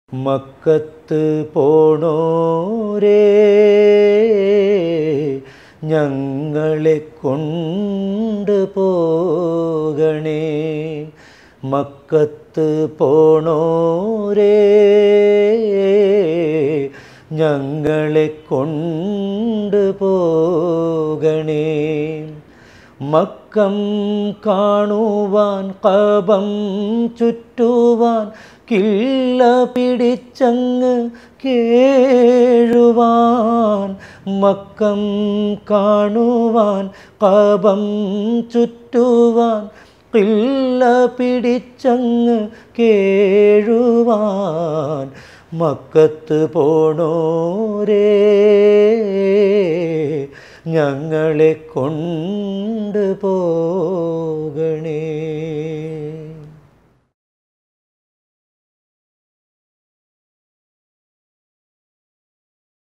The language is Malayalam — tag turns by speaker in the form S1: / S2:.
S1: മക്കത്ത് പോണോരേ ഞങ്ങളെ കൊണ്ട് പോകണേ മക്കത്ത് പോണോരേ ഞങ്ങളെ കൊണ്ട് പോകണേ മക്കം കാണുവാൻ കബം ചുറ്റുവാൻ കില്ല പിടിച്ചങ്ങ് കേഴുവാൻ മക്കം കാണുവാൻ കബം ചുറ്റുവാൻ കില്ല പിടിച്ചങ്ങ് കേഴുവാൻ മക്കത്ത് പോണോരേ ഞങ്ങളെ കൊണ്ട് പോകണേ